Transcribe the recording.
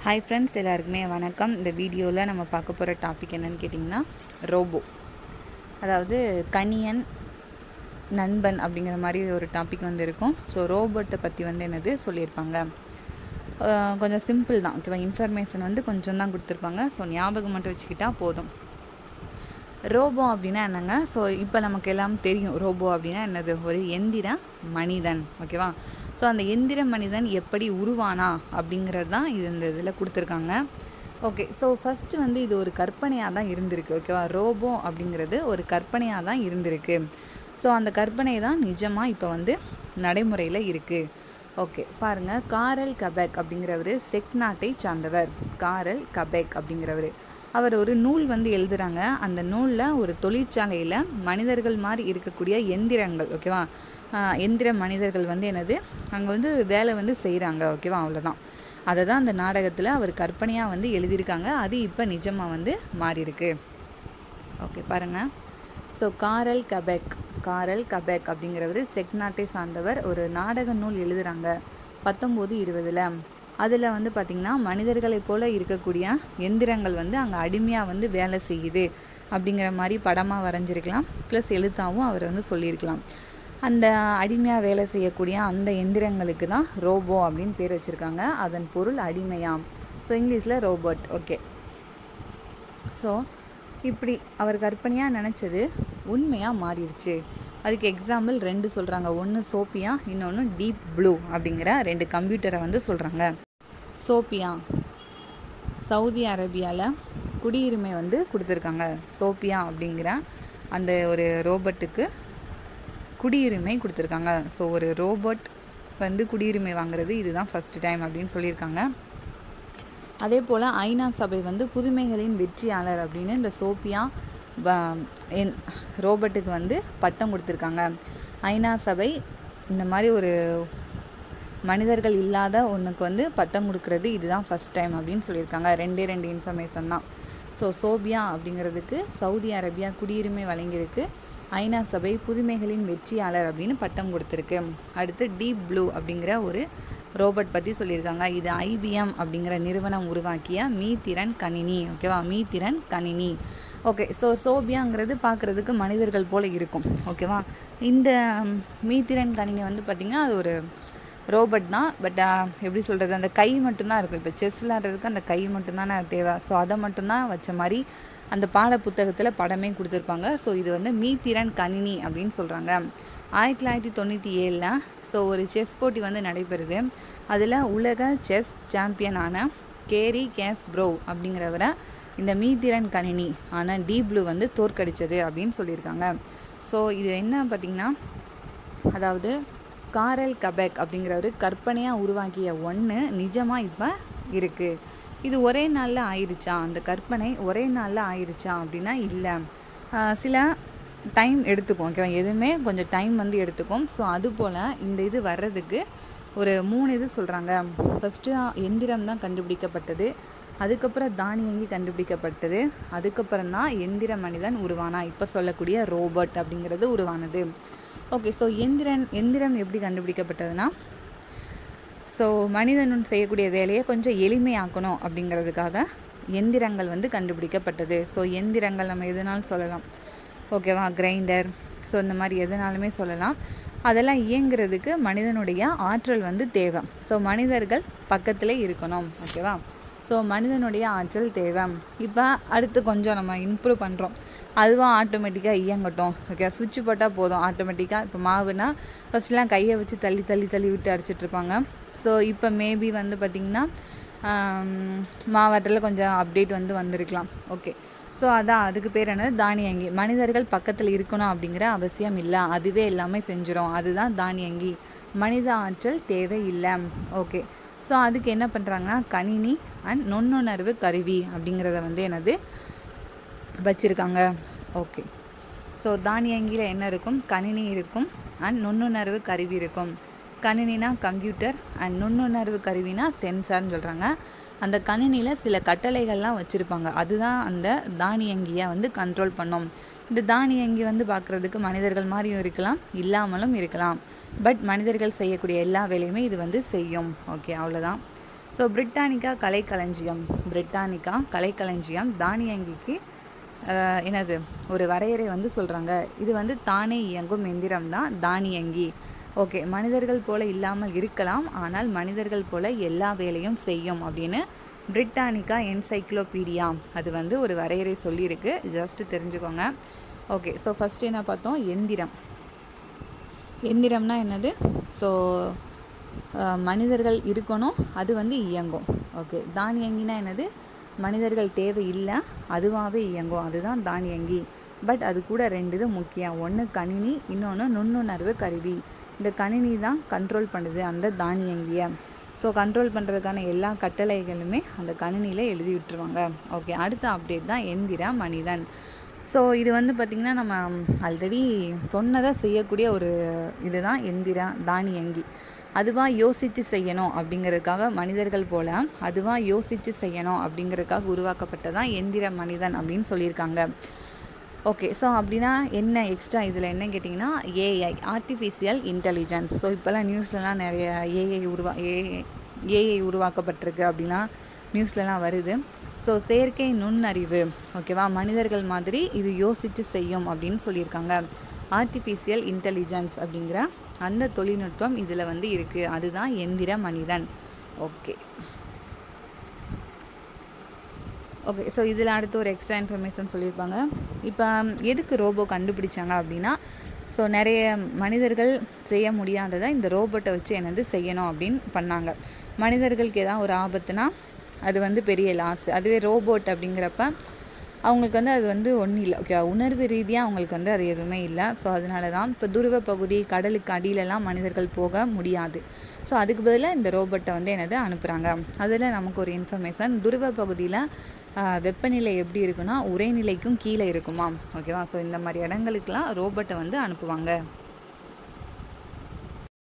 hi friends எல்லாருக்குமே வணக்கம் இந்த வீடியோவில் நம்ம பார்க்க போகிற டாபிக் என்னன்னு கேட்டிங்கன்னா ரோபோ அதாவது கணியன் நண்பன் அப்படிங்கிற மாதிரி ஒரு டாபிக் வந்து இருக்கும் ஸோ ரோபோட்டை பற்றி வந்து என்னது சொல்லியிருப்பாங்க அஹ் கொஞ்சம் சிம்பிள் தான் ஓகேவா இன்ஃபர்மேஷன் வந்து கொஞ்சம் தான் கொடுத்துருப்பாங்க ஸோ ஞாபகம் மட்டும் வச்சுக்கிட்டா போதும் ரோபோ அப்படின்னா என்னங்க ஸோ இப்போ நமக்கு எல்லாம் தெரியும் ரோபோ அப்படின்னா என்னது ஒரு எந்திர மனிதன் ஓகேவா ஸோ அந்த எந்திர மனிதன் எப்படி உருவானா அப்படிங்கிறது தான் இது இந்த இதில் கொடுத்துருக்காங்க ஓகே ஸோ ஃபஸ்ட்டு வந்து இது ஒரு கற்பனையாக தான் இருந்திருக்கு ஓகேவா ரோபோ அப்படிங்கிறது ஒரு கற்பனையாக தான் இருந்திருக்கு ஸோ அந்த கற்பனை தான் நிஜமாக இப்போ வந்து நடைமுறையில் இருக்குது ஓகே பாருங்கள் காரல் கபெக் அப்படிங்கிறவர் செக் நாட்டை சார்ந்தவர் காரல் கபெக் அப்படிங்கிறவர் அவர் ஒரு நூல் வந்து எழுதுகிறாங்க அந்த நூலில் ஒரு தொழிற்சாலையில் மனிதர்கள் மாதிரி இருக்கக்கூடிய எந்திரங்கள் ஓகேவா ஆஹ் எந்திர மனிதர்கள் வந்து என்னது அங்கே வந்து வேலை வந்து செய்கிறாங்க ஓகேவா அவ்வளோதான் அதை தான் அந்த நாடகத்தில் அவர் கற்பனையாக வந்து எழுதியிருக்காங்க அது இப்போ நிஜமாக வந்து மாறியிருக்கு ஓகே பாருங்கள் so Karel Capek Karel Capek அப்படிங்கிறவர் செக் நாட்டை சார்ந்தவர் ஒரு நாடக நூல் எழுதுகிறாங்க பத்தொம்போது இருபதில் அதில் வந்து பார்த்திங்கன்னா மனிதர்களைப் போல இருக்கக்கூடிய எந்திரங்கள் வந்து அங்கே அடிமையாக வந்து வேலை செய்யுது அப்படிங்கிற மாதிரி படமாக வரைஞ்சிருக்கலாம் ப்ளஸ் எழுத்தாவும் அவர் வந்து சொல்லியிருக்கலாம் அந்த அடிமையாக வேலை செய்யக்கூடிய அந்த எந்திரங்களுக்கு தான் ரோபோ அப்படின்னு பேர் வச்சுருக்காங்க அதன் பொருள் அடிமையாம் ஸோ இங்கிலீஷில் ரோபோட் ஓகே ஸோ இப்படி அவர் கற்பனையாக நினச்சது உண்மையாக மாறிடுச்சு அதுக்கு எக்ஸாம்பிள் ரெண்டு சொல்கிறாங்க ஒன்று சோப்பியா இன்னொன்று டீப் ப்ளூ அப்படிங்கிற ரெண்டு கம்ப்யூட்டரை வந்து சொல்கிறாங்க சோப்பியா சவுதி அரேபியாவில் குடியுரிமை வந்து கொடுத்துருக்காங்க சோப்பியா அப்படிங்கிற அந்த ஒரு ரோபோட்டுக்கு குடியுரிமை கொடுத்துருக்காங்க ஸோ ஒரு ரோபோட் வந்து குடியுரிமை வாங்குறது இதுதான் ஃபஸ்ட் டைம் அப்படின்னு சொல்லியிருக்காங்க அதே போல் ஐநா சபை வந்து புதுமைகளின் வெற்றியாளர் அப்படின்னு இந்த சோப்பியா ப- என் ரோபோட்டுக்கு வந்து பட்டம் கொடுத்துருக்காங்க ஐநா சபை இந்த மாதிரி ஒரு மனிதர்கள் இல்லாத ஒன்றுக்கு வந்து பட்டம் கொடுக்கறது இதுதான் ஃபஸ்ட் டைம் அப்படின்னு சொல்லியிருக்காங்க ரெண்டே ரெண்டு இன்ஃபர்மேஷன் தான் ஸோ சோபியா அப்படிங்கிறதுக்கு சவுதி அரேபியா குடியுரிமை வழங்கியிருக்கு ஐநா சபை புதுமைகளின் வெற்றியாளர் அப்படின்னு பட்டம் கொடுத்துருக்கு அடுத்து டீப் ப்ளூ அப்படிங்கிற ஒரு ரோபோட் பற்றி சொல்லியிருக்காங்க இது ஐபிஎம் அப்படிங்கிற நிறுவனம் உருவாக்கிய மீத்திறன் கணினி ஓகேவா மீத்திறன் கணினி ஓகே ஸோ சோபியாங்கிறது பார்க்குறதுக்கு மனிதர்கள் போல இருக்கும் ஓகேவா இந்த ம், மீத்திறன் கணினி வந்து பார்த்திங்கன்னா அது ஒரு ரோபோட் தான் பட் எப்படி சொல்கிறது அந்த கை மட்டும்தான் இருக்கும் இப்போ செஸ் விளாட்றதுக்கு அந்த கை மட்டும்தானே தேவை ஸோ அதை மட்டும்தான் வச்ச மாதிரி அந்த பாட புத்தகத்தில் படமே கொடுத்துருப்பாங்க ஸோ இது வந்து மீத்திறன் கணினி அப்படின்னு சொல்கிறாங்க ஆயிரத்தி தொள்ளாயிரத்தி தொண்ணூற்றி ஏழில் ஸோ ஒரு செஸ் போட்டி வந்து நடைபெறுது அதில் உலக செஸ் சாம்பியனான கேரி கேஸ் ப்ரோ அப்படிங்கிறவரை இந்த மீத்திறன் கணினி ஆனால் டீப் ப்ளூ வந்து தோற்கடிச்சது அப்படின்னு சொல்லியிருக்காங்க ஸோ இது என்ன பார்த்திங்கன்னா அதாவது காரல் கபெக் அப்படிங்கிறவர் கற்பனையாக உருவாக்கிய ஒன்று நிஜமாக இப்போ இருக்குது இது ஒரே நாளில் ஆயிடுச்சா அந்த கற்பனை ஒரே நாளில் ஆயிடுச்சா அப்படின்னா இல்லை ஆஹ் சில டைம் எடுத்துக்கும் ஓகேவா எதுவுமே கொஞ்சம் டைம் வந்து எடுத்துக்கும் ஸோ அதுபோல் இந்த இது வர்றதுக்கு ஒரு மூணு இது சொல்கிறாங்க ஃபஸ்ட்டு எந்திரம் தான் கண்டுபிடிக்கப்பட்டது அதுக்கப்புறம் தானியங்கி கண்டுபிடிக்கப்பட்டது அதுக்கப்புறம் தான் எந்திர மனிதன் உருவானா இப்போ சொல்லக்கூடிய ரோபோட் அப்படிங்கிறது உருவானது ஓகே ஸோ எந்திரன் எந்திரம் எப்படி கண்டுபிடிக்கப்பட்டதுன்னா ஸோ மனிதன் செய்யக்கூடிய வேலையை கொஞ்சம் எளிமையாக்கணும் அப்படிங்கிறதுக்காக எந்திரங்கள் வந்து கண்டுபிடிக்கப்பட்டது ஸோ எந்திரங்கள் நம்ம எதுனாலும் சொல்லலாம் ஓகேவா கிரைண்டர் ஸோ இந்த மாதிரி எதுனாலுமே சொல்லலாம் அதெல்லாம் இயங்குறதுக்கு மனிதனுடைய ஆற்றல் வந்து தேவை ஸோ மனிதர்கள் பக்கத்தில் இருக்கணும் ஓகேவா ஸோ மனிதனுடைய ஆற்றல் தேவை இப்போ அடுத்து கொஞ்சம் நம்ம இம்ப்ரூவ் பண்ணுறோம் அதுவாக ஆட்டோமேட்டிக்காக இயங்கட்டும் ஓகே சுவிட்ச் போட்டால் போதும் ஆட்டோமேட்டிக்காக இப்போ மாவுனா ஃபஸ்ட்லாம் கையை வச்சு தள்ளி தள்ளி தள்ளி விட்டு அரைச்சிட்டு இருப்பாங்க ஸோ இப்போ மேபி வந்து பார்த்திங்கன்னா மாவட்டத்தில் கொஞ்சம் அப்டேட் வந்து வந்திருக்கலாம் ஓகே ஸோ அதான் அதுக்கு பேர் என்னது தானியங்கி மனிதர்கள் பக்கத்தில் இருக்கணும் அப்படிங்கிற அவசியம் இல்லை அதுவே எல்லாமே செஞ்சிடும் அதுதான் தானியங்கி மனித ஆற்றல் தேவை இல்லை ஓகே ஸோ அதுக்கு என்ன பண்ணுறாங்கன்னா கணினி அண்ட் நுண்ணுணர்வு கருவி அப்படிங்கிறத வந்து என்னது வச்சுருக்காங்க ஓகே ஸோ தானியங்கியில் என்ன இருக்கும் கணினி இருக்கும் அண்ட் நுண்ணுணர்வு கருவி இருக்கும் கணினினா கம்ப்யூட்டர் அண்ட் நுண்ணுணர்வு கருவினா சென்சார்னு சொல்கிறாங்க அந்த கணினியில் சில கட்டளைகள்லாம் வச்சுருப்பாங்க அதுதான் அந்த தானியங்கியை வந்து கண்ட்ரோல் பண்ணும் இந்த தானியங்கி வந்து பார்க்குறதுக்கு மனிதர்கள் மாதிரியும் இருக்கலாம் இல்லாமலும் இருக்கலாம் பட் மனிதர்கள் செய்யக்கூடிய எல்லா வேலையுமே இது வந்து செய்யும் ஓகே அவ்வளோதான் ஸோ பிரிட்டானிக்கா கலைக்களஞ்சியம் பிரிட்டானிக்கா கலைக்களஞ்சியம் தானியங்கிக்கு ஆஹ், என்னது ஒரு வரையறை வந்து சொல்கிறாங்க இது வந்து தானே இயங்கும் எந்திரம் தான் தானியங்கி ஓகே மனிதர்கள் போல இல்லாமல் இருக்கலாம் ஆனால் மனிதர்கள் போல எல்லா வேலையும் செய்யும் அப்படின்னு பிரிட்டானிக்கா என்சைக்ளோபீடியா அது வந்து ஒரு வரையறை சொல்லியிருக்கு ஜஸ்ட்டு தெரிஞ்சுக்கோங்க ஓகே ஸோ ஃபஸ்ட்டு என்ன பார்த்தோம் எந்திரம் எந்திரம்னா என்னது ஸோ மனிதர்கள் இருக்கணும் அது வந்து இயங்கும் ஓகே தானியங்கினா என்னது மனிதர்கள் தேவை இல்லை அதுவாகவே இயங்கும் அதுதான் தானியங்கி பட் அது கூட ரெண்டு இது முக்கியம் ஒன்று கணினி இன்னொன்று நுண்ணுணர்வு கருவி இந்த கணினி தான் கண்ட்ரோல் பண்ணுது அந்த தானியங்கியை ஸோ கண்ட்ரோல் பண்ணுறதுக்கான எல்லா கட்டளைகளுமே அந்த கணினியில் எழுதி விட்டுருவாங்க ஓகே அடுத்த அப்டேட் தான் எந்திர மனிதன் ஸோ இது வந்து பார்த்திங்கன்னா நம்ம ஆல்ரெடி சொன்னதை செய்யக்கூடிய ஒரு இதுதான் எந்திர தானியங்கி அதுவாக யோசித்து செய்யணும் அப்படிங்கிறதுக்காக மனிதர்கள் போல் அதுவாக யோசித்து செய்யணும் அப்படிங்கிறதுக்காக உருவாக்கப்பட்டதான் எந்திர மனிதன் அப்படின்னு சொல்லியிருக்காங்க ஓகே ஸோ அப்படின்னா என்ன எக்ஸ்ட்ரா இதில் என்ன கேட்டிங்கன்னா ஏஐ ஆர்டிஃபிஷியல் இன்டெலிஜென்ஸ் ஸோ இப்போல்லாம் நியூஸ்லலாம் நிறைய ஏஐ உருவா ஏஐ ஏஐ உருவாக்கப்பட்டிருக்கு அப்படிலாம் நியூஸ்லலாம் வருது ஸோ செயற்கை நுண்ணறிவு ஓகேவா மனிதர்கள் மாதிரி இது யோசித்து செய்யும் அப்படின்னு சொல்லியிருக்காங்க ஆர்டிஃபிஷியல் இன்டெலிஜென்ஸ் அப்படிங்கிற அந்த தொழில்நுட்பம் இதில் வந்து இருக்குது அதுதான் எந்திர மனிதன் ஓகே ஓகே ஸோ இதில் அடுத்து ஒரு எக்ஸ்ட்ரா இன்ஃபர்மேஷன் சொல்லியிருப்பாங்க இப்போ எதுக்கு ரோபோ கண்டுபிடிச்சாங்க அப்படின்னா ஸோ நிறைய மனிதர்கள் செய்ய முடியாததை இந்த ரோபோட்டை வச்சு என்னது செய்யணும் அப்படின்னு பண்ணாங்க மனிதர்களுக்கு ஏதாவது ஒரு ஆபத்துனா அது வந்து பெரிய லாஸ் அதுவே ரோபோட் அப்படிங்கிறப்ப அவங்களுக்கு வந்து அது வந்து ஒன்றும் இல்லை ஓகே உணர்வு ரீதியாக அவங்களுக்கு வந்து அது எதுவுமே இல்லை ஸோ அதனால தான் இப்போ துருவ பகுதி கடலுக்கு அடியிலலாம் மனிதர்கள் போக முடியாது ஸோ அதுக்கு பதிலாக இந்த ரோபோட்டை வந்து என்னது அனுப்புகிறாங்க அதில் நமக்கு ஒரு இன்ஃபர்மேஷன் துருவ பகுதியில் ஆஹ், வெப்பநிலை எப்படி இருக்குன்னா உறைநிலைக்கும் கீழே இருக்குமா ஓகேவா ஸோ இந்த மாதிரி இடங்களுக்கெல்லாம் ரோபோட்டை வந்து அனுப்புவாங்க